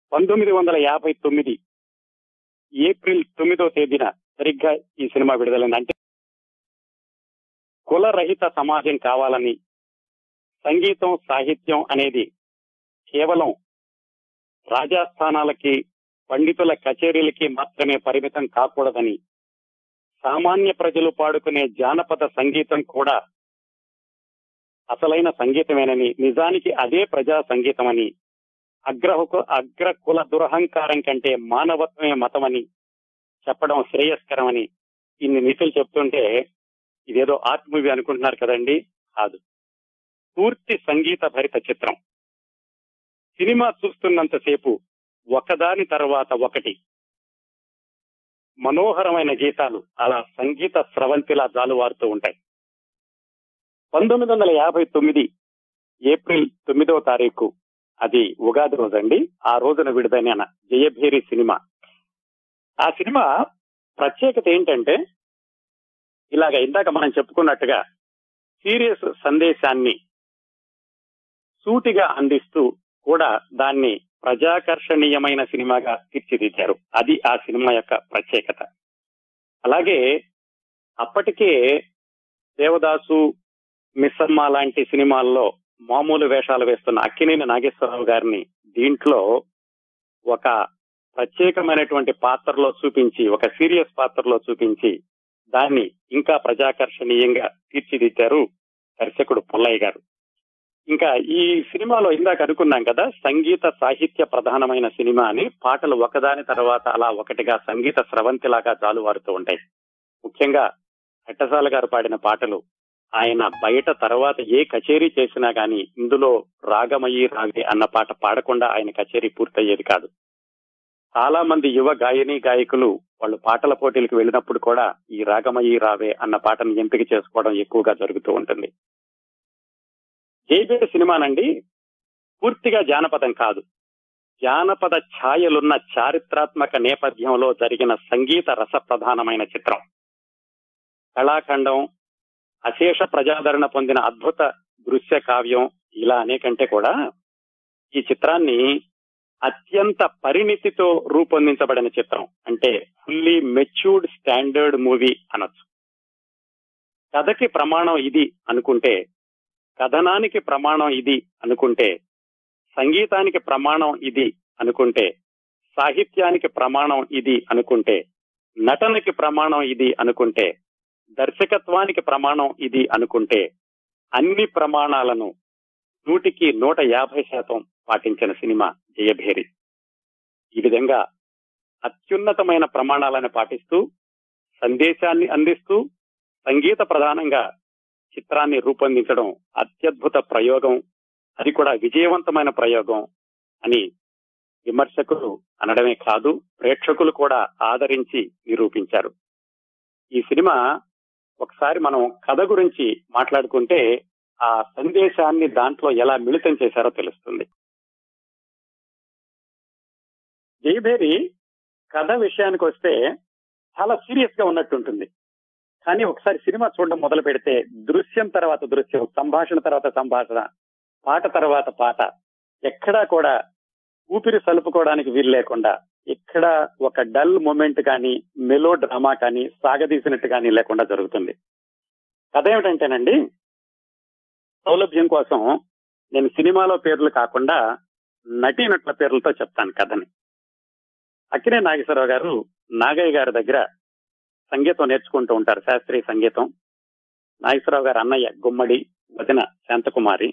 పంతొమ్మిది వందల యాభై తొమ్మిది ఏప్రిల్ తొమ్మిదో తేదీన సరిగ్గా ఈ సినిమా విడుదలైంది అంటే కులరహిత సమాజం కావాలని సంగీతం సాహిత్యం అనేది కేవలం రాజాస్థానాలకి పండితుల కచేరీలకి మాత్రమే పరిమితం కాకూడదని సామాన్య ప్రజలు పాడుకునే జానపద సంగీతం కూడా అసలైన సంగీతమేనని నిజానికి అదే ప్రజా సంగీతమని అగ్రహకు అగ్ర కుల దురహంకారం కంటే మానవత్వమే మతమని చెప్పడం శ్రేయస్కరమని ఇన్ని నీతులు చెప్తుంటే ఇదేదో ఆర్ట్ మూవీ అనుకుంటున్నారు కదండి కాదు పూర్తి సంగీత భరిత చిత్రం సినిమా చూస్తున్నంతసేపు ఒకదాని తర్వాత ఒకటి మనోహరమైన గీతాలు అలా సంగీత స్రవంతిలా జాలువారుతూ ఉంటాయి పంతొమ్మిది వందల యాభై తొమ్మిది ఏప్రిల్ తొమ్మిదవ తారీఖు అది ఉగాది రోజండి ఆ రోజున విడుదలైన జయభేరి సినిమా ఆ సినిమా ప్రత్యేకత ఏంటంటే ఇలాగ ఇందాక మనం చెప్పుకున్నట్టుగా సీరియస్ సందేశాన్ని సూటిగా అందిస్తూ కూడా దాన్ని ప్రజాకర్షణీయమైన సినిమాగా తీర్చిదిద్దారు అది ఆ సినిమా యొక్క ప్రత్యేకత అలాగే అప్పటికే దేవదాసు మిస్సమ్మ లాంటి సినిమాల్లో మామూలు వేషాలు వేస్తున్న అక్కినేని నాగేశ్వరరావు గారిని దీంట్లో ఒక ప్రత్యేకమైనటువంటి పాత్రలో చూపించి ఒక సీరియస్ పాత్రలో చూపించి దాన్ని ఇంకా ప్రజాకర్షణీయంగా తీర్చిదిద్దారు దర్శకుడు పుల్లయ్య గారు ఇంకా ఈ సినిమాలో ఇందాక అనుకున్నాం కదా సంగీత సాహిత్య ప్రధానమైన సినిమా అని పాటలు ఒకదాని తర్వాత అలా ఒకటిగా సంగీత స్రవంతిలాగా జాలువారుతూ ఉంటాయి ముఖ్యంగా ఘట్టసాల గారు పాడిన పాటలు ఆయన బయట తర్వాత ఏ కచేరీ చేసినా గాని ఇందులో రాగమయ్యి రాగే అన్న పాట పాడకుండా ఆయన కచేరీ పూర్తయ్యేది కాదు చాలా మంది యువ గాయని గాయకులు వాళ్ళు పాటల పోటీలకు వెళ్ళినప్పుడు కూడా ఈ రాగమయ్యి రావే అన్న పాటను ఎంపిక చేసుకోవడం ఎక్కువగా జరుగుతూ ఉంటుంది జైబేరి సినిమానండి పూర్తిగా జానపదం కాదు జానపద ఛాయలున్న చారిత్రాత్మక నేపథ్యంలో జరిగిన సంగీత రస ప్రధానమైన చిత్రం కళాఖండం అశేష ప్రజాదరణ పొందిన అద్భుత దృశ్య కావ్యం ఇలా అనేకంటే కూడా ఈ చిత్రాన్ని అత్యంత పరిణితితో రూపొందించబడిన చిత్రం అంటే ఫుల్లీ మెచ్యూర్డ్ స్టాండర్డ్ మూవీ అనొచ్చు కథకి ప్రమాణం ఇది అనుకుంటే కథనానికి ప్రమాణం ఇది అనుకుంటే సంగీతానికి ప్రమాణం ఇది అనుకుంటే సాహిత్యానికి ప్రమాణం ఇది అనుకుంటే నటనకి ప్రమాణం ఇది అనుకుంటే దర్శకత్వానికి ప్రమాణం ఇది అనుకుంటే అన్ని ప్రమాణాలను నూటికి నూట యాభై శాతం పాటించిన సినిమా జయభేరి ఈ విధంగా అత్యున్నతమైన ప్రమాణాలను పాటిస్తూ సందేశాన్ని అందిస్తూ సంగీత ప్రధానంగా చిత్రాన్ని రూపొందించడం అత్యద్భుత ప్రయోగం అది కూడా విజయవంతమైన ప్రయోగం అని విమర్శకులు అనడమే కాదు ప్రేక్షకులు కూడా ఆదరించి నిరూపించారు ఈ సినిమా ఒకసారి మనం కథ గురించి మాట్లాడుకుంటే ఆ సందేశాన్ని దాంట్లో ఎలా మిళితం చేశారో తెలుస్తుంది జయభేరి కథ విషయానికి వస్తే చాలా సీరియస్ గా ఉన్నట్టుంటుంది కానీ ఒకసారి సినిమా చూడడం మొదలు పెడితే దృశ్యం తర్వాత దృశ్యం సంభాషణ తర్వాత సంభాషణ పాట తర్వాత పాట ఎక్కడా కూడా ఊపిరి సలుపుకోవడానికి వీలు లేకుండా ఇక్కడ ఒక డల్ మూమెంట్ కానీ మెలో డ్రామా కానీ సాగదీసినట్టు కానీ లేకుండా జరుగుతుంది కథ ఏమిటంటేనండి సౌలభ్యం కోసం నేను సినిమాలో పేర్లు కాకుండా నటీనటుల పేర్లతో చెప్తాను కథని అక్కినే నాగేశ్వరరావు గారు నాగయ్య గారి దగ్గర సంగీతం నేర్చుకుంటూ ఉంటారు శాస్త్రీయ సంగీతం నాగేశ్వరరావు గారు అన్నయ్య గుమ్మడి వదిన శాంతకుమారి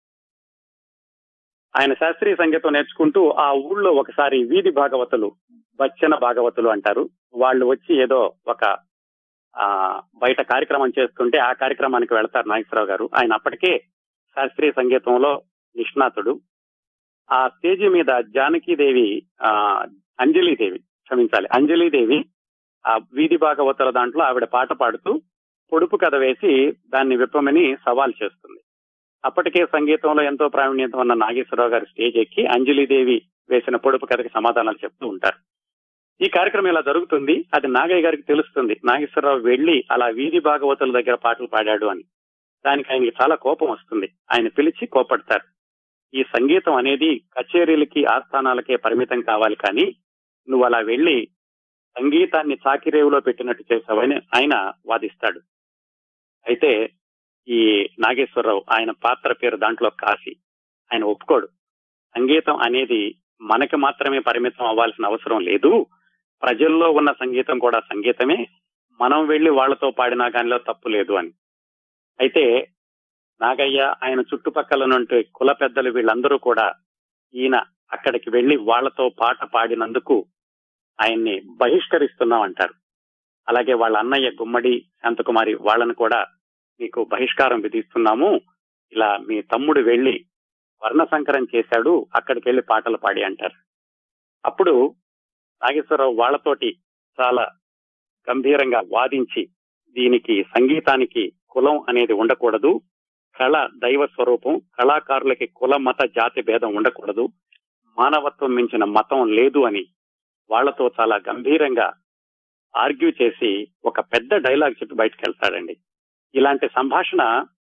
ఆయన శాస్త్రీయ సంగీతం నేర్చుకుంటూ ఆ ఊళ్ళో ఒకసారి వీధి భాగవతులు బచ్చన భాగవతులు అంటారు వాళ్ళు వచ్చి ఏదో ఒక ఆ బయట కార్యక్రమం చేస్తుంటే ఆ కార్యక్రమానికి వెళ్తారు నాగేశ్వరరావు గారు ఆయన అప్పటికే శాస్త్రీయ సంగీతంలో నిష్ణాతుడు ఆ స్టేజి మీద జానకీదేవి ఆ అంజలీదేవి క్షమించాలి అంజలీదేవి ఆ వీధి భాగవతుల దాంట్లో ఆవిడ పాట పాడుతూ పొడుపు కథ వేసి దాన్ని విప్పమని సవాల్ చేస్తుంది అప్పటికే సంగీతంలో ఎంతో ప్రావీణ్యత ఉన్న నాగేశ్వరరావు గారి స్టేజ్ ఎక్కి అంజలిదేవి వేసిన పొడుపు కథకి సమాధానాలు చెప్తూ ఉంటారు ఈ కార్యక్రమం ఇలా జరుగుతుంది అది నాగయ్య గారికి తెలుస్తుంది నాగేశ్వరరావు వెళ్లి అలా వీధి భాగవతుల దగ్గర పాటలు పాడాడు అని దానికి ఆయనకి చాలా కోపం వస్తుంది ఆయన పిలిచి కోపడతారు ఈ సంగీతం అనేది కచేరీలకి ఆస్థానాలకే పరిమితం కావాలి కానీ నువ్వు అలా వెళ్లి సంగీతాన్ని చాకిరేవులో పెట్టినట్టు చేసావని ఆయన వాదిస్తాడు అయితే ఈ నాగేశ్వరరావు ఆయన పాత్ర పేరు దాంట్లో కాశీ ఆయన ఒప్పుకోడు సంగీతం అనేది మనకి మాత్రమే పరిమితం అవ్వాల్సిన అవసరం లేదు ప్రజల్లో ఉన్న సంగీతం కూడా సంగీతమే మనం వెళ్లి వాళ్లతో పాడినా కానిలో తప్పు లేదు అని అయితే నాగయ్య ఆయన చుట్టుపక్కల నుండి కుల పెద్దలు వీళ్ళందరూ కూడా ఈయన అక్కడికి వెళ్లి వాళ్లతో పాట పాడినందుకు ఆయన్ని బహిష్కరిస్తున్నాం అంటారు అలాగే వాళ్ళ అన్నయ్య గుమ్మడి శాంతకుమారి వాళ్ళను కూడా మీకు బహిష్కారం విధిస్తున్నాము ఇలా మీ తమ్ముడు వెళ్లి వర్ణ సంకరం చేశాడు అక్కడికి వెళ్లి పాటలు పాడి అంటారు అప్పుడు నాగేశ్వరరావు వాళ్లతోటి చాలా గంభీరంగా వాదించి దీనికి సంగీతానికి కులం అనేది ఉండకూడదు కళ దైవ స్వరూపం కళాకారులకి కుల మత జాతి భేదం ఉండకూడదు మానవత్వం మించిన మతం లేదు అని వాళ్లతో చాలా గంభీరంగా ఆర్గ్యూ చేసి ఒక పెద్ద డైలాగ్ చెప్పి బయటకు వెళ్తాడండి ఇలాంటి సంభాషణ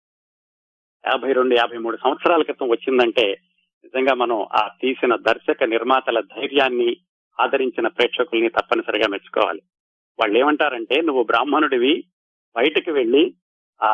యాభై రెండు యాభై మూడు సంవత్సరాల క్రితం వచ్చిందంటే నిజంగా మనం ఆ తీసిన దర్శక నిర్మాతల ధైర్యాన్ని ఆదరించిన ప్రేక్షకుల్ని తప్పనిసరిగా మెచ్చుకోవాలి వాళ్ళు ఏమంటారంటే నువ్వు బ్రాహ్మణుడివి బయటకు వెళ్లి ఆ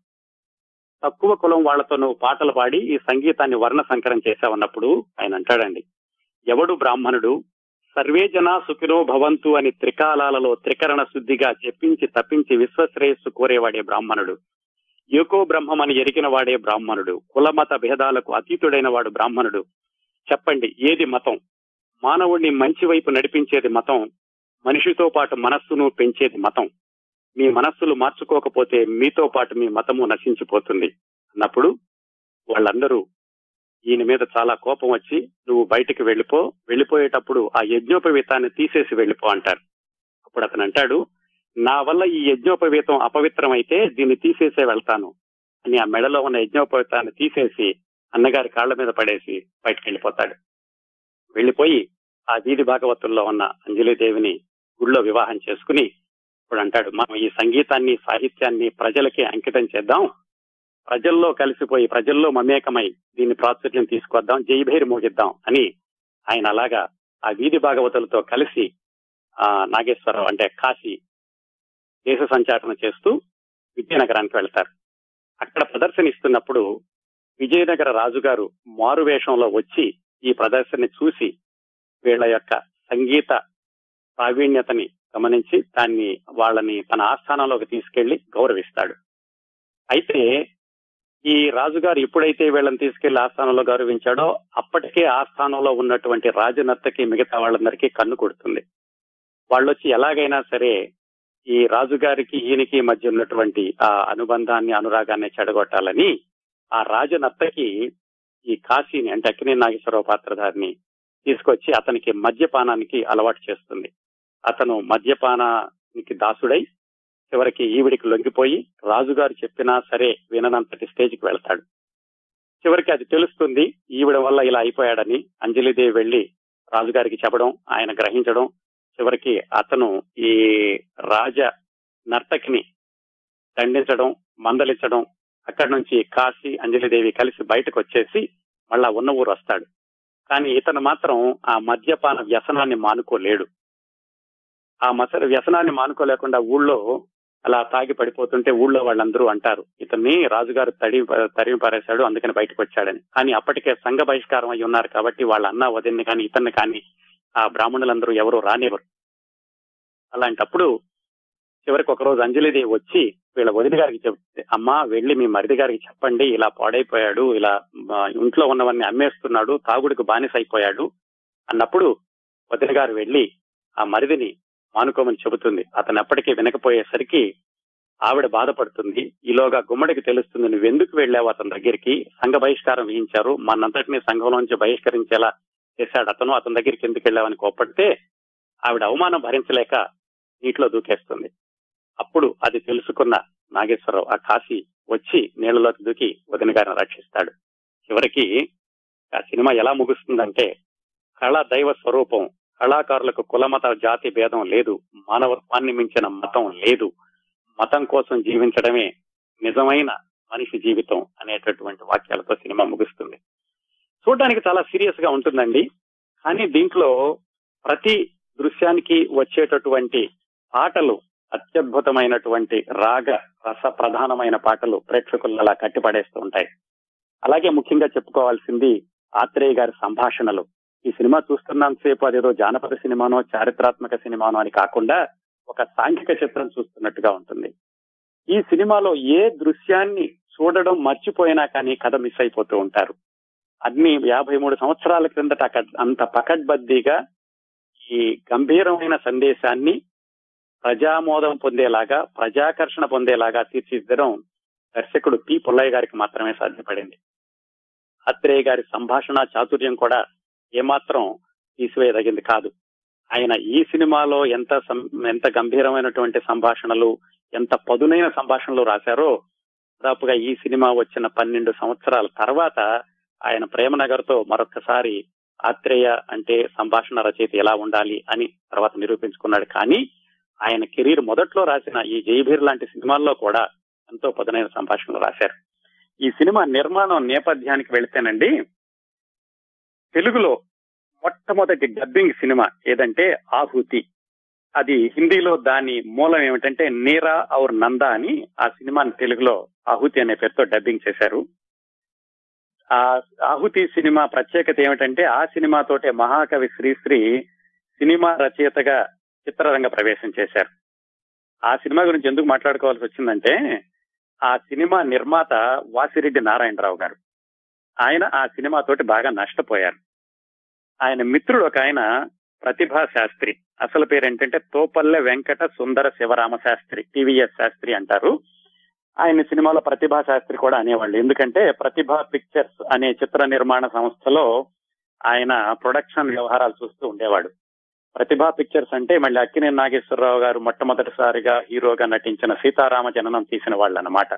తక్కువ కులం వాళ్లతో నువ్వు పాటలు పాడి ఈ సంగీతాన్ని వర్ణ సంకరం చేశావన్నప్పుడు ఆయన అంటాడండి ఎవడు బ్రాహ్మణుడు సర్వే జనా సుఖినో భవంతు అని త్రికాలాలలో త్రికరణ శుద్ధిగా చెప్పించి తప్పించి విశ్వశ్రేయస్సు కోరేవాడే బ్రాహ్మణుడు యోకో బ్రహ్మమని ఎరిగిన వాడే బ్రాహ్మణుడు కులమత భేదాలకు అతీతుడైన వాడు బ్రాహ్మణుడు చెప్పండి ఏది మతం మానవుణ్ణి మంచి వైపు నడిపించేది మతం మనిషితో పాటు మనస్సును పెంచేది మతం మీ మనస్సులు మార్చుకోకపోతే మీతో పాటు మీ మతము నశించిపోతుంది అన్నప్పుడు వాళ్ళందరూ ఈయన మీద చాలా కోపం వచ్చి నువ్వు బయటికి వెళ్ళిపో వెళ్ళిపోయేటప్పుడు ఆ యజ్ఞోపవీతాన్ని తీసేసి వెళ్ళిపో అంటారు అప్పుడు అతను అంటాడు నా వల్ల ఈ యజ్ఞోపవీతం అపవిత్రమైతే దీన్ని తీసేసే వెళ్తాను అని ఆ మెడలో ఉన్న యజ్ఞోపవీతాన్ని తీసేసి అన్నగారి కాళ్ల మీద పడేసి బయటకు వెళ్ళిపోతాడు వెళ్ళిపోయి ఆ వీధి భాగవతుల్లో ఉన్న అంజలిదేవిని గుళ్ళో వివాహం చేసుకుని ఇప్పుడు అంటాడు మనం ఈ సంగీతాన్ని సాహిత్యాన్ని ప్రజలకి అంకితం చేద్దాం ప్రజల్లో కలిసిపోయి ప్రజల్లో మమేకమై దీన్ని ప్రాచుర్యం తీసుకొద్దాం జైభైరి మోగిద్దాం అని ఆయన అలాగా ఆ వీధి భాగవతులతో కలిసి ఆ నాగేశ్వరరావు అంటే కాశీ దేశ సంచారణ చేస్తూ విజయనగరానికి వెళ్తారు అక్కడ ప్రదర్శన ఇస్తున్నప్పుడు విజయనగర రాజుగారు మారు వేషంలో వచ్చి ఈ ప్రదర్శనని చూసి వీళ్ళ యొక్క సంగీత ప్రావీణ్యతని గమనించి దాన్ని వాళ్ళని తన ఆస్థానంలోకి తీసుకెళ్లి గౌరవిస్తాడు అయితే ఈ రాజుగారు ఎప్పుడైతే వీళ్ళని తీసుకెళ్లి ఆస్థానంలో గౌరవించాడో అప్పటికే ఆస్థానంలో ఉన్నటువంటి రాజనర్తకి మిగతా వాళ్ళందరికీ కన్ను కొడుతుంది వాళ్ళొచ్చి ఎలాగైనా సరే ఈ రాజుగారికి ఈయనకి మధ్య ఉన్నటువంటి ఆ అనుబంధాన్ని అనురాగాన్ని చెడగొట్టాలని ఆ రాజనర్తకి ఈ కాశీని అంటే అక్కినే నాగేశ్వరరావు పాత్రధారిని తీసుకొచ్చి అతనికి మద్యపానానికి అలవాటు చేస్తుంది అతను మద్యపానానికి దాసుడై చివరికి ఈవిడికి లొంగిపోయి రాజుగారు చెప్పినా సరే విననంతటి స్టేజ్కి వెళ్తాడు చివరికి అది తెలుస్తుంది ఈవిడ వల్ల ఇలా అయిపోయాడని అంజలిదేవి వెళ్లి రాజుగారికి చెప్పడం ఆయన గ్రహించడం చివరికి అతను ఈ రాజ నర్తకిని దండించడం మందలించడం అక్కడి నుంచి కాశీ అంజలిదేవి కలిసి బయటకు వచ్చేసి మళ్ళా ఉన్న ఊరు వస్తాడు కానీ ఇతను మాత్రం ఆ మద్యపాన వ్యసనాన్ని మానుకోలేడు ఆ మస వ్యసనాన్ని మానుకోలేకుండా ఊళ్ళో అలా తాగి పడిపోతుంటే ఊళ్ళో వాళ్ళందరూ అంటారు ఇతన్ని రాజుగారు తడి తరిమి పారేశాడు అందుకని బయటకు వచ్చాడని కానీ అప్పటికే సంఘ బహిష్కారం అయి ఉన్నారు కాబట్టి వాళ్ళ అన్న వదిన్ని కానీ ఇతన్ని కానీ ఆ బ్రాహ్మణులందరూ ఎవరు రానివ్వరు అలాంటప్పుడు చివరికి ఒకరోజు అంజలిదేవి వచ్చి వీళ్ళ వదిన గారికి చెప్తే అమ్మా వెళ్లి మీ మరిది గారికి చెప్పండి ఇలా పాడైపోయాడు ఇలా ఇంట్లో ఉన్నవన్నీ అమ్మేస్తున్నాడు తాగుడికి బానిస అయిపోయాడు అన్నప్పుడు వదిన గారు వెళ్లి ఆ మరిదిని మానుకోమని చెబుతుంది అతను ఎప్పటికీ వినకపోయేసరికి ఆవిడ బాధపడుతుంది ఈలోగా గుమ్మడికి తెలుస్తుంది నువ్వెందుకు వెళ్ళావు అతని దగ్గరికి సంఘ బహిష్కారం విధించారు మనంతటిని సంఘంలోంచి బహిష్కరించేలా చేశాడు అతను అతని దగ్గరికి ఎందుకు వెళ్ళావని కోప్పడితే ఆవిడ అవమానం భరించలేక నీటిలో దూకేస్తుంది అప్పుడు అది తెలుసుకున్న నాగేశ్వరరావు ఆ కాశీ వచ్చి నీళ్లలోకి దూకి వదిన గారిని రక్షిస్తాడు చివరికి ఆ సినిమా ఎలా ముగుస్తుందంటే కళ దైవ స్వరూపం కళాకారులకు కులమత జాతి భేదం లేదు మానవత్వాన్ని మించిన మతం లేదు మతం కోసం జీవించడమే నిజమైన మనిషి జీవితం అనేటటువంటి వాక్యాలతో సినిమా ముగుస్తుంది చూడడానికి చాలా సీరియస్ గా ఉంటుందండి కానీ దీంట్లో ప్రతి దృశ్యానికి వచ్చేటటువంటి పాటలు అత్యద్భుతమైనటువంటి రాగ రస ప్రధానమైన పాటలు ప్రేక్షకులను అలా కట్టిపడేస్తూ ఉంటాయి అలాగే ముఖ్యంగా చెప్పుకోవాల్సింది ఆత్రేయ గారి సంభాషణలు ఈ సినిమా చూస్తున్నాం సేపు అదేదో జానపద సినిమానో చారిత్రాత్మక సినిమానో అని కాకుండా ఒక సాంఘిక చిత్రం చూస్తున్నట్టుగా ఉంటుంది ఈ సినిమాలో ఏ దృశ్యాన్ని చూడడం మర్చిపోయినా కానీ కథ మిస్ అయిపోతూ ఉంటారు అన్ని యాభై మూడు సంవత్సరాల క్రిందట అంత పకడ్బద్దీగా ఈ గంభీరమైన సందేశాన్ని ప్రజామోదం పొందేలాగా ప్రజాకర్షణ పొందేలాగా తీర్చిదిద్దడం దర్శకుడు పి పుల్లయ్య గారికి మాత్రమే సాధ్యపడింది అత్రేయ గారి సంభాషణ చాతుర్యం కూడా ఏమాత్రం తీసివేయదగింది కాదు ఆయన ఈ సినిమాలో ఎంత ఎంత గంభీరమైనటువంటి సంభాషణలు ఎంత పదునైన సంభాషణలు రాశారో దాదాపుగా ఈ సినిమా వచ్చిన పన్నెండు సంవత్సరాల తర్వాత ఆయన ప్రేమనగర్ తో మరొకసారి ఆత్రేయ అంటే సంభాషణ రచయిత ఎలా ఉండాలి అని తర్వాత నిరూపించుకున్నాడు కానీ ఆయన కెరీర్ మొదట్లో రాసిన ఈ జైభీర్ లాంటి సినిమాల్లో కూడా ఎంతో పదునైన సంభాషణలు రాశారు ఈ సినిమా నిర్మాణం నేపథ్యానికి వెళితేనండి తెలుగులో మొట్టమొదటి డబ్బింగ్ సినిమా ఏదంటే ఆహుతి అది హిందీలో దాని మూలం ఏమిటంటే నీరా ఔర్ నందా అని ఆ సినిమాని తెలుగులో ఆహుతి అనే పేరుతో డబ్బింగ్ చేశారు ఆ ఆహుతి సినిమా ప్రత్యేకత ఏమిటంటే ఆ సినిమాతోటే మహాకవి శ్రీశ్రీ సినిమా రచయితగా చిత్రరంగ ప్రవేశం చేశారు ఆ సినిమా గురించి ఎందుకు మాట్లాడుకోవాల్సి వచ్చిందంటే ఆ సినిమా నిర్మాత వాసిరెడ్డి నారాయణరావు గారు ఆయన ఆ సినిమాతోటి బాగా నష్టపోయారు ఆయన మిత్రుడు ఒక ఆయన ప్రతిభా శాస్త్రి అసలు పేరు ఏంటంటే తోపల్లె వెంకట సుందర శివరామ శాస్త్రి టీవీఎస్ శాస్త్రి అంటారు ఆయన సినిమాలో ప్రతిభా శాస్త్రి కూడా అనేవాళ్ళు ఎందుకంటే ప్రతిభా పిక్చర్స్ అనే చిత్ర నిర్మాణ సంస్థలో ఆయన ప్రొడక్షన్ వ్యవహారాలు చూస్తూ ఉండేవాడు ప్రతిభా పిక్చర్స్ అంటే మళ్ళీ అక్కినేని నాగేశ్వరరావు గారు మొట్టమొదటిసారిగా హీరోగా నటించిన సీతారామ జననం తీసిన వాళ్ళు అన్నమాట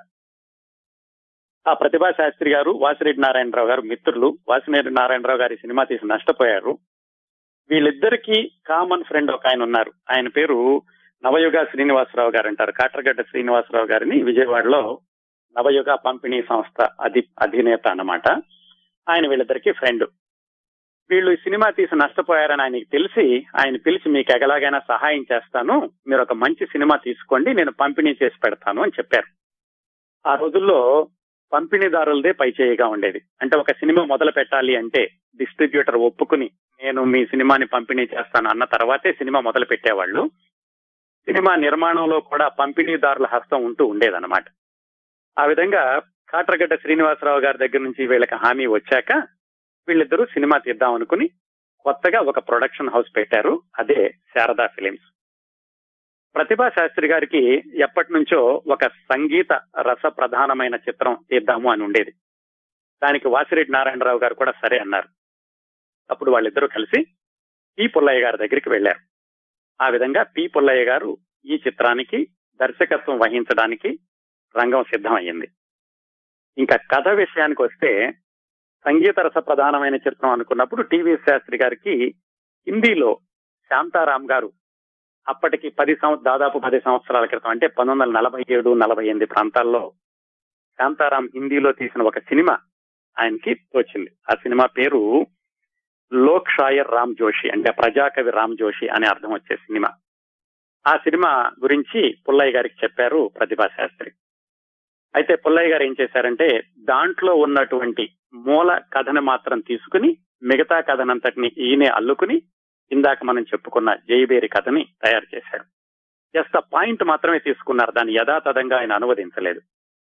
ఆ ప్రతిభా శాస్త్రి గారు వాసిరెడ్డి నారాయణరావు గారు మిత్రులు వాసిరెడ్డి నారాయణరావు గారి సినిమా తీసి నష్టపోయారు వీళ్ళిద్దరికీ కామన్ ఫ్రెండ్ ఒక ఆయన ఉన్నారు ఆయన పేరు నవయుగ శ్రీనివాసరావు గారు అంటారు కాట్రగడ్డ శ్రీనివాసరావు గారిని విజయవాడలో నవయుగ పంపిణీ సంస్థ అధి అధినేత అన్నమాట ఆయన వీళ్ళిద్దరికి ఫ్రెండ్ వీళ్ళు ఈ సినిమా తీసి నష్టపోయారని ఆయనకి తెలిసి ఆయన పిలిచి మీకు ఎలాగైనా సహాయం చేస్తాను మీరు ఒక మంచి సినిమా తీసుకోండి నేను పంపిణీ చేసి పెడతాను అని చెప్పారు ఆ రోజుల్లో పంపిణీదారులదే పైచేయిగా ఉండేది అంటే ఒక సినిమా మొదలు పెట్టాలి అంటే డిస్ట్రిబ్యూటర్ ఒప్పుకుని నేను మీ సినిమాని పంపిణీ చేస్తాను అన్న తర్వాతే సినిమా మొదలు పెట్టేవాళ్ళు సినిమా నిర్మాణంలో కూడా పంపిణీదారుల హస్తం ఉంటూ ఉండేదన్నమాట ఆ విధంగా కాట్రగడ్డ శ్రీనివాసరావు గారి దగ్గర నుంచి వీళ్ళకి హామీ వచ్చాక వీళ్ళిద్దరూ సినిమా తీద్దాం అనుకుని కొత్తగా ఒక ప్రొడక్షన్ హౌస్ పెట్టారు అదే శారదా ఫిలిమ్స్ ప్రతిభా శాస్త్రి గారికి ఎప్పటి నుంచో ఒక సంగీత రస ప్రధానమైన చిత్రం తీద్దాము అని ఉండేది దానికి వాసిరెడ్డి నారాయణరావు గారు కూడా సరే అన్నారు అప్పుడు వాళ్ళిద్దరూ కలిసి పి పుల్లయ్య గారి దగ్గరికి వెళ్లారు ఆ విధంగా పి పుల్లయ్య గారు ఈ చిత్రానికి దర్శకత్వం వహించడానికి రంగం సిద్ధమయ్యింది ఇంకా కథ విషయానికి వస్తే సంగీత రస ప్రధానమైన చిత్రం అనుకున్నప్పుడు టీవీ శాస్త్రి గారికి హిందీలో శాంతారాం గారు అప్పటికి పది సంవత్సరం దాదాపు పది సంవత్సరాల క్రితం అంటే పంతొమ్మిది వందల నలభై ఏడు నలభై ఎనిమిది ప్రాంతాల్లో శాంతారాం హిందీలో తీసిన ఒక సినిమా ఆయనకి తోచింది ఆ సినిమా పేరు లోక్ షాయర్ రామ్ జోషి అంటే ప్రజాకవి రామ్ జోషి అనే అర్థం వచ్చే సినిమా ఆ సినిమా గురించి పుల్లయ్య గారికి చెప్పారు ప్రతిభా శాస్త్రి అయితే పుల్లయ్య గారు ఏం చేశారంటే దాంట్లో ఉన్నటువంటి మూల కథను మాత్రం తీసుకుని మిగతా కథనంతటిని ఈయనే అల్లుకుని ఇందాక మనం చెప్పుకున్న జైబేరి కథని తయారు చేశారు జస్ట్ ఆ పాయింట్ మాత్రమే తీసుకున్నారు దాన్ని యథాతథంగా ఆయన అనువదించలేదు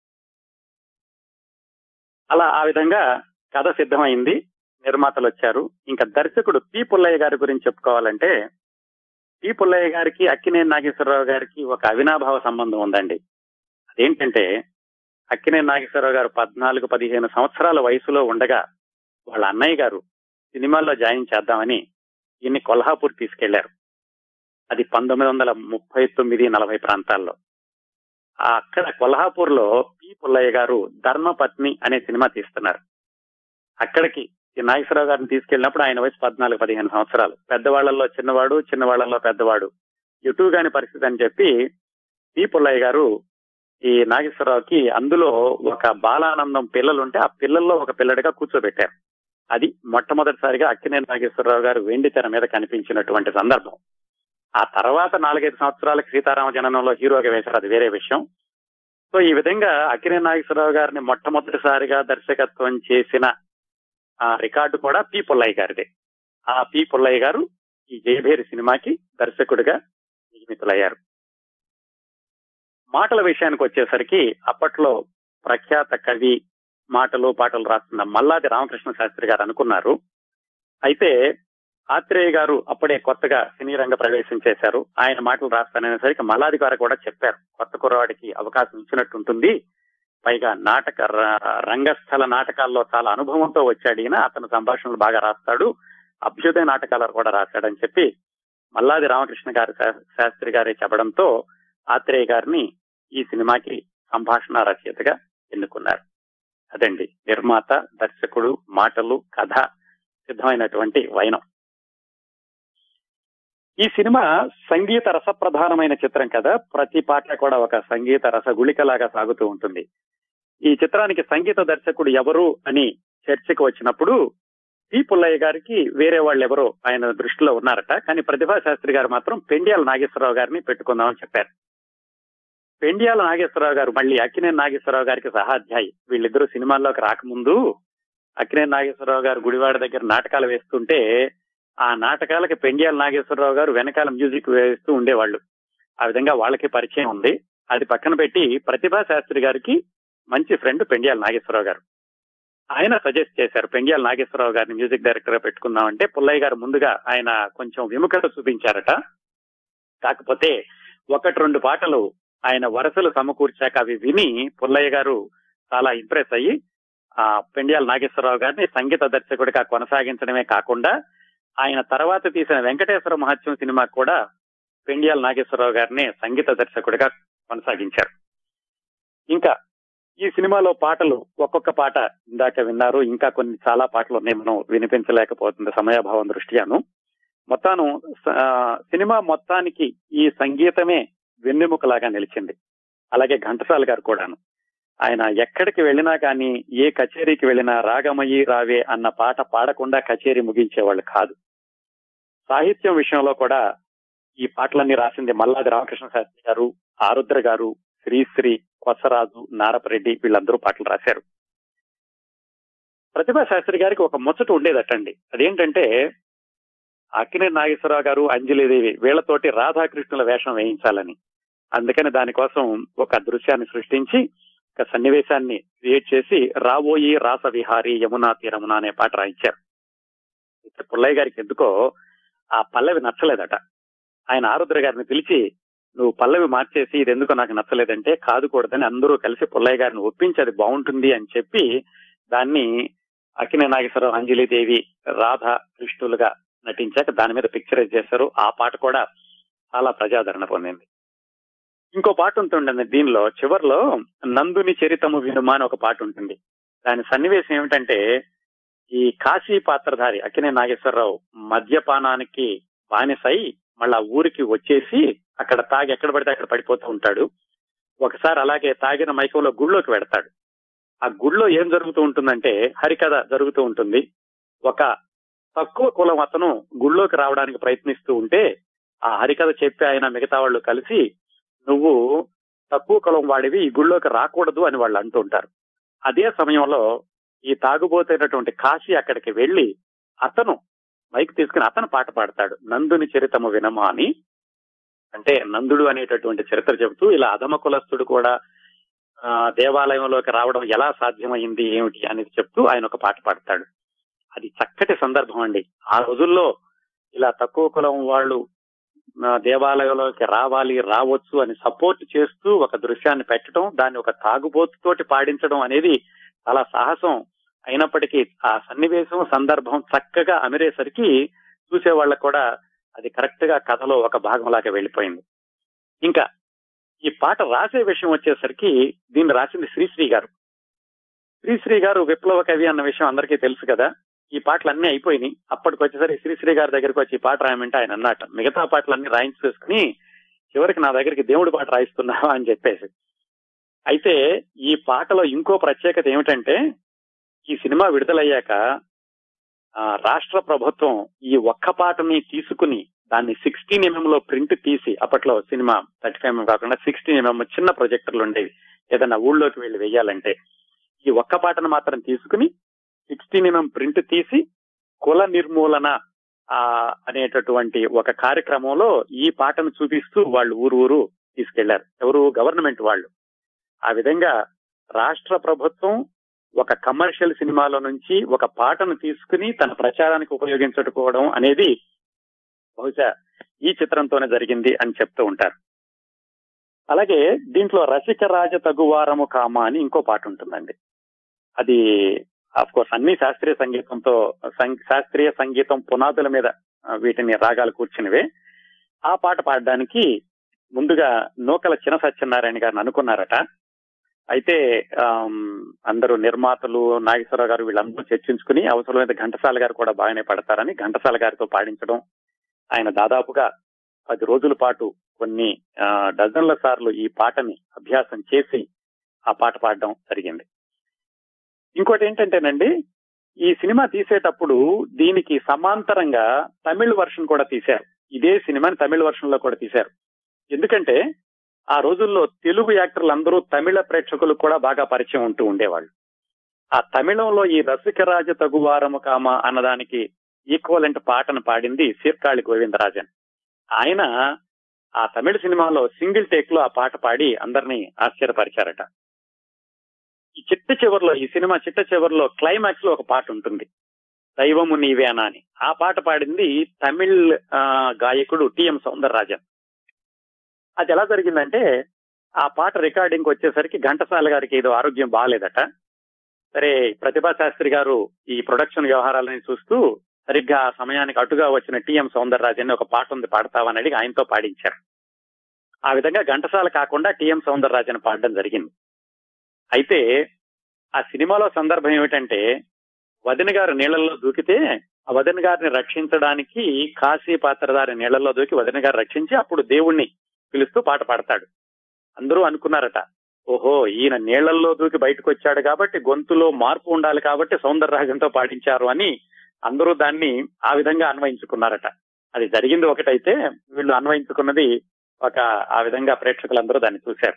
అలా ఆ విధంగా కథ సిద్ధమైంది నిర్మాతలు వచ్చారు ఇంకా దర్శకుడు పి పుల్లయ్య గారి గురించి చెప్పుకోవాలంటే పి పుల్లయ్య గారికి అక్కినేని నాగేశ్వరరావు గారికి ఒక అవినాభావ సంబంధం ఉందండి అదేంటంటే అక్కినేని నాగేశ్వరరావు గారు పద్నాలుగు పదిహేను సంవత్సరాల వయసులో ఉండగా వాళ్ళ అన్నయ్య గారు సినిమాల్లో జాయిన్ చేద్దామని ఈయన్ని కొల్హాపూర్ తీసుకెళ్లారు అది పంతొమ్మిది వందల ముప్పై తొమ్మిది నలభై ప్రాంతాల్లో అక్కడ కొల్హాపూర్ లో పి పుల్లయ్య గారు ధర్మపత్ని అనే సినిమా తీస్తున్నారు అక్కడికి ఈ నాగేశ్వరరావు గారిని తీసుకెళ్ళినప్పుడు ఆయన వయసు పద్నాలుగు పదిహేను సంవత్సరాలు పెద్దవాళ్లలో చిన్నవాడు చిన్నవాళ్లలో పెద్దవాడు ఎటు కాని పరిస్థితి అని చెప్పి పి పుల్లయ్య గారు ఈ నాగేశ్వరరావుకి అందులో ఒక బాలానందం పిల్లలు ఉంటే ఆ పిల్లల్లో ఒక పిల్లడిగా కూర్చోబెట్టారు అది మొట్టమొదటిసారిగా అక్కినేని నాగేశ్వరరావు గారు వెండి తెర మీద కనిపించినటువంటి సందర్భం ఆ తర్వాత నాలుగైదు సంవత్సరాలకు సీతారామ జననంలో హీరోగా వేశారు అది వేరే విషయం సో ఈ విధంగా అక్కినేని నాగేశ్వరరావు గారిని మొట్టమొదటిసారిగా దర్శకత్వం చేసిన ఆ రికార్డు కూడా పి పుల్లయ్య గారిదే ఆ పి పుల్లయ్య గారు ఈ జయభేరి సినిమాకి దర్శకుడిగా నియమితులయ్యారు మాటల విషయానికి వచ్చేసరికి అప్పట్లో ప్రఖ్యాత కవి మాటలు పాటలు రాస్తున్న మల్లాది రామకృష్ణ శాస్త్రి గారు అనుకున్నారు అయితే ఆత్రేయ గారు అప్పుడే కొత్తగా సినీ రంగ ప్రవేశం చేశారు ఆయన మాటలు రాస్తాననేసరికి మల్లాది గారు కూడా చెప్పారు కొత్త కుర్రవాడికి అవకాశం ఇచ్చినట్టు ఉంటుంది పైగా నాటక రంగస్థల నాటకాల్లో చాలా అనుభవంతో వచ్చాడు ఈయన అతను సంభాషణలు బాగా రాస్తాడు అభ్యుదయ నాటకాలు కూడా రాశాడని చెప్పి మల్లాది రామకృష్ణ గారి శాస్త్రి గారి చెప్పడంతో ఆత్రేయ గారిని ఈ సినిమాకి సంభాషణ రచయితగా ఎన్నుకున్నారు అదండి నిర్మాత దర్శకుడు మాటలు కథ సిద్ధమైనటువంటి వైనం ఈ సినిమా సంగీత రసప్రధానమైన చిత్రం కదా ప్రతి పాట కూడా ఒక సంగీత రసగుళికలాగా సాగుతూ ఉంటుంది ఈ చిత్రానికి సంగీత దర్శకుడు ఎవరు అని చర్చకు వచ్చినప్పుడు పి పుల్లయ్య గారికి వేరే వాళ్ళు ఎవరో ఆయన దృష్టిలో ఉన్నారట కానీ ప్రతిభా శాస్త్రి గారు మాత్రం పెండియాల నాగేశ్వరరావు గారిని పెట్టుకుందామని చెప్పారు పెండియాల నాగేశ్వరరావు గారు మళ్ళీ అక్కినేని నాగేశ్వరరావు గారికి సహాధ్యాయి వీళ్ళిద్దరూ సినిమాల్లోకి రాకముందు అక్కినేని నాగేశ్వరరావు గారు గుడివాడ దగ్గర నాటకాలు వేస్తుంటే ఆ నాటకాలకి పెండియాల నాగేశ్వరరావు గారు వెనకాల మ్యూజిక్ వేస్తూ ఉండేవాళ్ళు ఆ విధంగా వాళ్ళకి పరిచయం ఉంది అది పక్కన పెట్టి ప్రతిభా శాస్త్రి గారికి మంచి ఫ్రెండ్ పెండియాల నాగేశ్వరరావు గారు ఆయన సజెస్ట్ చేశారు పెండియాల నాగేశ్వరరావు గారిని మ్యూజిక్ డైరెక్టర్ గా పెట్టుకుందామంటే పుల్లయ్య గారు ముందుగా ఆయన కొంచెం విముఖత చూపించారట కాకపోతే ఒకటి రెండు పాటలు ఆయన వరసలు సమకూర్చాక అవి విని పుల్లయ్య గారు చాలా ఇంప్రెస్ అయ్యి ఆ పెండియాల నాగేశ్వరరావు గారిని సంగీత దర్శకుడిగా కొనసాగించడమే కాకుండా ఆయన తర్వాత తీసిన వెంకటేశ్వర మహత్యం సినిమా కూడా పెండియాల నాగేశ్వరరావు గారిని సంగీత దర్శకుడిగా కొనసాగించారు ఇంకా ఈ సినిమాలో పాటలు ఒక్కొక్క పాట ఇందాక విన్నారు ఇంకా కొన్ని చాలా పాటలు ఉన్నాయి మనం వినిపించలేకపోతుంది సమయాభావం దృష్ట్యాను మొత్తాను సినిమా మొత్తానికి ఈ సంగీతమే వెన్నెముకలాగా నిలిచింది అలాగే ఘంటసాల గారు కూడాను ఆయన ఎక్కడికి వెళ్ళినా కానీ ఏ కచేరీకి వెళ్ళినా రాగమయ్యి రావే అన్న పాట పాడకుండా కచేరీ ముగించేవాళ్ళు కాదు సాహిత్యం విషయంలో కూడా ఈ పాటలన్నీ రాసింది మల్లాది రామకృష్ణ శాస్త్రి గారు ఆరుద్ర గారు శ్రీశ్రీ కొసరాజు నారపరెడ్డి వీళ్ళందరూ పాటలు రాశారు ప్రతిభా శాస్త్రి గారికి ఒక ముచ్చట ఉండేదటండి అదేంటంటే అక్కినేని నాగేశ్వరరావు గారు అంజలిదేవి వీళ్లతోటి రాధాకృష్ణుల వేషం వేయించాలని అందుకని దానికోసం ఒక దృశ్యాన్ని సృష్టించి ఒక సన్నివేశాన్ని క్రియేట్ చేసి రాబోయి రాస విహారీ యమునా తీరమున అనే పాట రాయించారు అయితే పుల్లయ్య గారికి ఎందుకో ఆ పల్లవి నచ్చలేదట ఆయన ఆరుద్ర గారిని పిలిచి నువ్వు పల్లవి మార్చేసి ఇది ఎందుకు నాకు నచ్చలేదంటే కాదుకూడదని అందరూ కలిసి పుల్లయ్య గారిని ఒప్పించి అది బాగుంటుంది అని చెప్పి దాన్ని అక్కినే నాగేశ్వరరావు అంజలిదేవి రాధ కృష్ణులుగా నటించాక దాని మీద పిక్చరైజ్ చేశారు ఆ పాట కూడా చాలా ప్రజాదరణ పొందింది ఇంకో పాట ఉంటుండండి దీనిలో చివరిలో నందుని చరితము వినుమా అని ఒక పాట ఉంటుంది దాని సన్నివేశం ఏమిటంటే ఈ కాశీ పాత్రధారి అక్కినే నాగేశ్వరరావు మద్యపానానికి బానిసై మళ్ళా ఊరికి వచ్చేసి అక్కడ తాగి ఎక్కడ పడితే అక్కడ పడిపోతూ ఉంటాడు ఒకసారి అలాగే తాగిన మైకంలో గుళ్ళోకి వెడతాడు ఆ గుళ్ళో ఏం జరుగుతూ ఉంటుందంటే హరికథ జరుగుతూ ఉంటుంది ఒక తక్కువ కులం అతను గుళ్ళోకి రావడానికి ప్రయత్నిస్తూ ఉంటే ఆ హరికథ చెప్పి ఆయన మిగతా వాళ్ళు కలిసి నువ్వు తక్కువ కులం వాడివి ఈ గుళ్ళోకి రాకూడదు అని వాళ్ళు అంటుంటారు అదే సమయంలో ఈ తాగుబోతైనటువంటి కాశీ అక్కడికి వెళ్లి అతను మైక్ తీసుకుని అతను పాట పాడతాడు నందుని చరితము వినమా అని అంటే నందుడు అనేటటువంటి చరిత్ర చెబుతూ ఇలా అధమ కులస్తుడు కూడా దేవాలయంలోకి రావడం ఎలా సాధ్యమైంది ఏమిటి అనేది చెప్తూ ఆయన ఒక పాట పాడతాడు అది చక్కటి సందర్భం అండి ఆ రోజుల్లో ఇలా తక్కువ కులం వాళ్ళు దేవాలయంలోకి రావాలి రావచ్చు అని సపోర్ట్ చేస్తూ ఒక దృశ్యాన్ని పెట్టడం దాన్ని ఒక తాగుబోతుతోటి పాడించడం అనేది చాలా సాహసం అయినప్పటికీ ఆ సన్నివేశం సందర్భం చక్కగా అమిరేసరికి చూసే వాళ్ళకు కూడా అది కరెక్ట్ గా కథలో ఒక భాగంలాగా వెళ్ళిపోయింది ఇంకా ఈ పాట రాసే విషయం వచ్చేసరికి దీన్ని రాసింది శ్రీశ్రీ గారు శ్రీశ్రీ గారు విప్లవ కవి అన్న విషయం అందరికీ తెలుసు కదా ఈ పాటలు అన్ని అయిపోయినాయి అప్పటికి వచ్చేసరికి శ్రీశ్రీ గారి దగ్గరికి వచ్చి ఈ పాట రాయమంటే ఆయన అన్నట మిగతా పాటలన్నీ రాయించేసుకుని చివరికి నా దగ్గరికి దేవుడి పాట రాయిస్తున్నావా అని చెప్పేసి అయితే ఈ పాటలో ఇంకో ప్రత్యేకత ఏమిటంటే ఈ సినిమా విడుదలయ్యాక ఆ, రాష్ట్ర ప్రభుత్వం ఈ ఒక్క పాటని తీసుకుని దాన్ని సిక్స్టీన్ ఎంఎం లో ప్రింట్ తీసి అప్పట్లో సినిమా థర్టీ ఫైవ్ ఎంఎం కాకుండా సిక్స్టీన్ ఎంఎం చిన్న ప్రొజెక్టర్లు ఉండేవి ఏదైనా ఊళ్ళోకి వెళ్ళి వెయ్యాలంటే ఈ ఒక్క పాటను మాత్రం తీసుకుని సిక్స్టీన్ ఎంఎం ప్రింట్ తీసి కుల నిర్మూలన ఆ అనేటటువంటి ఒక కార్యక్రమంలో ఈ పాటను చూపిస్తూ వాళ్ళు ఊరు ఊరు తీసుకెళ్లారు ఎవరు గవర్నమెంట్ వాళ్ళు ఆ విధంగా రాష్ట్ర ప్రభుత్వం ఒక కమర్షియల్ సినిమాలో నుంచి ఒక పాటను తీసుకుని తన ప్రచారానికి ఉపయోగించుకోవడం అనేది బహుశా ఈ చిత్రంతోనే జరిగింది అని చెప్తూ ఉంటారు అలాగే దీంట్లో రసిక రాజ తగువారము కామ అని ఇంకో పాట ఉంటుందండి అది ఆఫ్ కోర్స్ అన్ని శాస్త్రీయ సంగీతంతో సం- శాస్త్రీయ సంగీతం పునాదుల మీద ఆ, వీటిని రాగాలు కూర్చునివే ఆ పాట పాడడానికి ముందుగా నూకల చిన సత్యనారాయణ గారిని అనుకున్నారట అయితే ఆమ్, అందరూ నిర్మాతలు నాగేశ్వరరావు గారు వీళ్ళందరూ చర్చించుకుని అవసరమైతే ఘంటసాల గారు కూడా బాగానే పడతారని ఘంటసాల గారితో పాడించడం ఆయన దాదాపుగా పది రోజుల పాటు కొన్ని ఆ, డజన్ల సార్లు ఈ పాటని అభ్యాసం చేసి ఆ పాట పాడడం జరిగింది ఇంకోటి ఏంటంటేనండి ఈ సినిమా తీసేటప్పుడు దీనికి సమాంతరంగా తమిళ్ వర్షన్ కూడా తీశారు ఇదే సినిమాని తమిళ వర్షన్ లో కూడా తీశారు ఎందుకంటే ఆ రోజుల్లో తెలుగు యాక్టర్లు అందరూ తమిళ ప్రేక్షకులకు కూడా బాగా పరిచయం ఉంటూ ఉండేవాళ్ళు ఆ తమిళంలో ఈ రసికరాజ తగువారము కామ అన్నదానికి ఈక్వలెంట్ పాటను పాడింది సీర్కాళి గోవిందరాజన్ ఆయన ఆ తమిళ సినిమాలో సింగిల్ టేక్ లో ఆ పాట పాడి అందరినీ ఆశ్చర్యపరిచారట ఈ చిట్ట చివరిలో ఈ సినిమా చిట్ట చివరిలో క్లైమాక్స్ లో ఒక పాట ఉంటుంది దైవము నీవేనా అని ఆ పాట పాడింది తమిళ్ ఆ, గాయకుడు టిఎం సౌందరరాజన్ అది ఎలా జరిగిందంటే ఆ పాట రికార్డింగ్ వచ్చేసరికి ఘంటసాల గారికి ఏదో ఆరోగ్యం బాగాలేదట సరే ప్రతిభా శాస్త్రి గారు ఈ ప్రొడక్షన్ వ్యవహారాలని చూస్తూ సరిగ్గా ఆ సమయానికి అటుగా వచ్చిన టిఎం సౌందరరాజన్ ఒక పాట ఉంది పాడతావని అడిగి ఆయనతో పాడించారు ఆ విధంగా ఘంటసాల కాకుండా టిఎం సౌందరరాజన్ పాడడం జరిగింది అయితే ఆ సినిమాలో సందర్భం ఏమిటంటే వదిన గారు నీళ్లలో దూకితే ఆ వదిన గారిని రక్షించడానికి కాశీ పాత్రధారి నీళ్లలో దూకి వదిన గారు రక్షించి అప్పుడు దేవుణ్ణి పిలుస్తూ పాట పాడతాడు అందరూ అనుకున్నారట ఓహో ఈయన నీళ్లలో దూకి బయటకు వచ్చాడు కాబట్టి గొంతులో మార్పు ఉండాలి కాబట్టి సౌందరరాజంతో పాటించారు అని అందరూ దాన్ని ఆ విధంగా అన్వయించుకున్నారట అది జరిగింది ఒకటైతే వీళ్ళు అన్వయించుకున్నది ఒక ఆ విధంగా ప్రేక్షకులందరూ దాన్ని చూశారు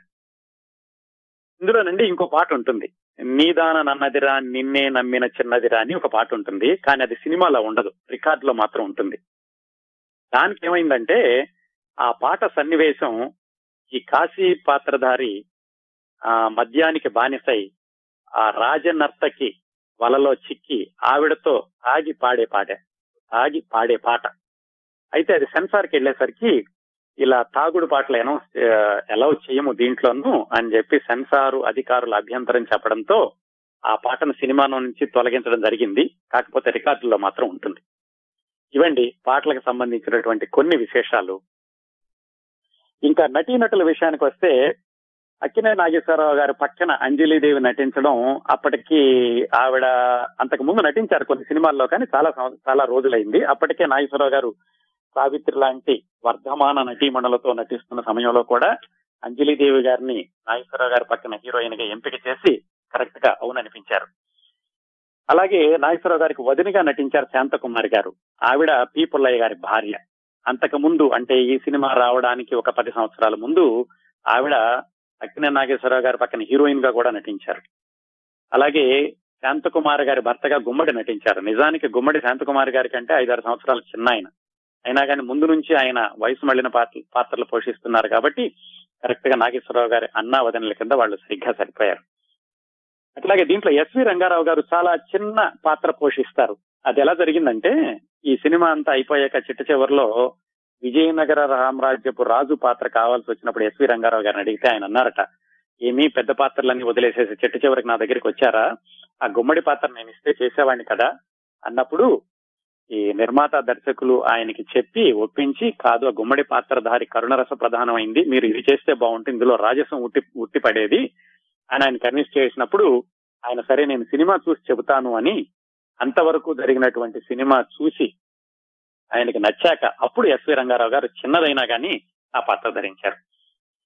ఇందులోనండి ఇంకో పాట ఉంటుంది నీదాన నన్నదిరా నిన్నే నమ్మిన చిన్నదిరా అని ఒక పాట ఉంటుంది కానీ అది సినిమాలో ఉండదు రికార్డ్ లో మాత్రం ఉంటుంది దానికి ఏమైందంటే ఆ పాట సన్నివేశం ఈ కాశీ పాత్రధారి ఆ మద్యానికి బానిసై ఆ రాజనర్తకి వలలో చిక్కి ఆవిడతో ఆగి పాడే పాట ఆగి పాడే పాట అయితే అది సెన్సార్కి వెళ్ళేసరికి ఇలా తాగుడు పాటలు అనౌన్స్ అలౌ చేయము దీంట్లోనూ అని చెప్పి సెన్సారు అధికారుల అభ్యంతరం చెప్పడంతో ఆ పాటను సినిమాలో నుంచి తొలగించడం జరిగింది కాకపోతే రికార్డుల్లో మాత్రం ఉంటుంది ఇవండి పాటలకు సంబంధించినటువంటి కొన్ని విశేషాలు ఇంకా నటీనటుల విషయానికి వస్తే అక్కినే నాగేశ్వరరావు గారి పక్కన అంజలీదేవి నటించడం అప్పటికి ఆవిడ అంతకు ముందు నటించారు కొన్ని సినిమాల్లో కానీ చాలా సంవ- చాలా రోజులైంది అప్పటికే నాగేశ్వరరావు గారు సావిత్రి లాంటి వర్ధమాన నటీమణులతో నటిస్తున్న సమయంలో కూడా అంజలీదేవి గారిని నాగేశ్వరరావు గారి పక్కన హీరోయిన్ గా ఎంపిక చేసి కరెక్ట్ గా అవుననిపించారు అలాగే నాగేశ్వరరావు గారికి వదినిగా నటించారు శాంతకుమారి గారు ఆవిడ పి పుల్లయ్య గారి భార్య అంతకు ముందు అంటే ఈ సినిమా రావడానికి ఒక పది సంవత్సరాల ముందు ఆవిడ అక్కినే నాగేశ్వరరావు గారి పక్కన హీరోయిన్ గా కూడా నటించారు అలాగే శాంతకుమార్ గారి భర్తగా గుమ్మడి నటించారు నిజానికి గుమ్మడి శాంతకుమార్ గారి కంటే ఐదారు సంవత్సరాల చిన్న ఆయన అయినా కానీ ముందు నుంచి ఆయన వయసు మళ్లిన పాత్ర పాత్రలు పోషిస్తున్నారు కాబట్టి కరెక్ట్ గా నాగేశ్వరరావు గారి అన్నా వదనల కింద వాళ్ళు సరిగ్గా సరిపోయారు అట్లాగే దీంట్లో ఎస్వి రంగారావు గారు చాలా చిన్న పాత్ర పోషిస్తారు అది ఎలా జరిగిందంటే ఈ సినిమా అంతా అయిపోయాక చిట్ట చివరిలో విజయనగర రామరాజ్యపు రాజు పాత్ర కావాల్సి వచ్చినప్పుడు ఎస్వి రంగారావు గారిని అడిగితే ఆయన అన్నారట ఏమీ పెద్ద పాత్రలన్నీ వదిలేసేసి చిట్ట చివరికి నా దగ్గరికి వచ్చారా ఆ గుమ్మడి పాత్ర నేను ఇస్తే చేసేవాడిని కదా అన్నప్పుడు ఈ నిర్మాత దర్శకులు ఆయనకి చెప్పి ఒప్పించి కాదు ఆ గుమ్మడి పాత్రధారి కరుణరస ప్రధానమైంది మీరు ఇది చేస్తే బాగుంటుంది ఇందులో రాజసం ఉట్టి ఉట్టి పడేది అని ఆయన కన్విన్స్ చేసినప్పుడు ఆయన సరే నేను సినిమా చూసి చెబుతాను అని అంతవరకు జరిగినటువంటి సినిమా చూసి ఆయనకి నచ్చాక అప్పుడు ఎస్వి రంగారావు గారు చిన్నదైనా కానీ ఆ పాత్ర ధరించారు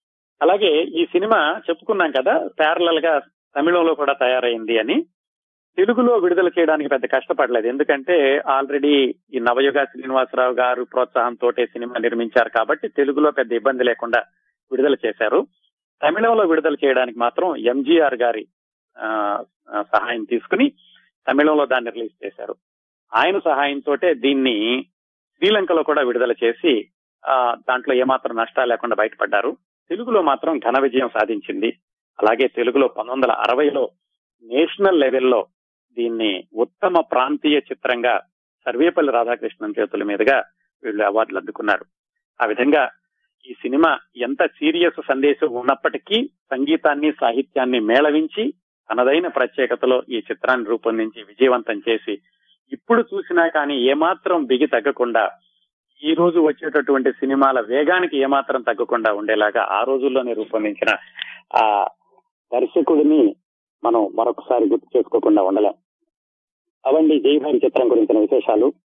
అలాగే ఈ సినిమా చెప్పుకున్నాం కదా ప్యారలల్ గా తమిళంలో కూడా తయారైంది అని తెలుగులో విడుదల చేయడానికి పెద్ద కష్టపడలేదు ఎందుకంటే ఆల్రెడీ ఈ నవయుగ శ్రీనివాసరావు గారు ప్రోత్సాహంతో సినిమా నిర్మించారు కాబట్టి తెలుగులో పెద్ద ఇబ్బంది లేకుండా విడుదల చేశారు తమిళంలో విడుదల చేయడానికి మాత్రం ఎంజీఆర్ గారి ఆ, ఆ, సహాయం తీసుకుని తమిళంలో దాన్ని రిలీజ్ చేశారు ఆయన సహాయంతో దీన్ని శ్రీలంకలో కూడా విడుదల చేసి ఆ, దాంట్లో ఏమాత్రం నష్టాలు లేకుండా బయటపడ్డారు తెలుగులో మాత్రం ఘన విజయం సాధించింది అలాగే తెలుగులో పంతొమ్మిది వందల అరవైలో నేషనల్ లెవెల్లో దీన్ని ఉత్తమ ప్రాంతీయ చిత్రంగా సర్వేపల్లి రాధాకృష్ణన్ చేతుల మీదుగా వీళ్ళు అవార్డులు అందుకున్నారు ఆ విధంగా ఈ సినిమా ఎంత సీరియస్ సందేశం ఉన్నప్పటికీ సంగీతాన్ని సాహిత్యాన్ని మేళవించి తనదైన ప్రత్యేకతలో ఈ చిత్రాన్ని రూపొందించి విజయవంతం చేసి ఇప్పుడు చూసినా కానీ ఏమాత్రం బిగి తగ్గకుండా ఈ రోజు వచ్చేటటువంటి సినిమాల వేగానికి ఏమాత్రం తగ్గకుండా ఉండేలాగా ఆ రోజుల్లోనే రూపొందించిన ఆ దర్శకుడిని మనం మరొకసారి గుర్తు చేసుకోకుండా ఉండలేం అవండి జైభారి చిత్రం గురించిన విశేషాలు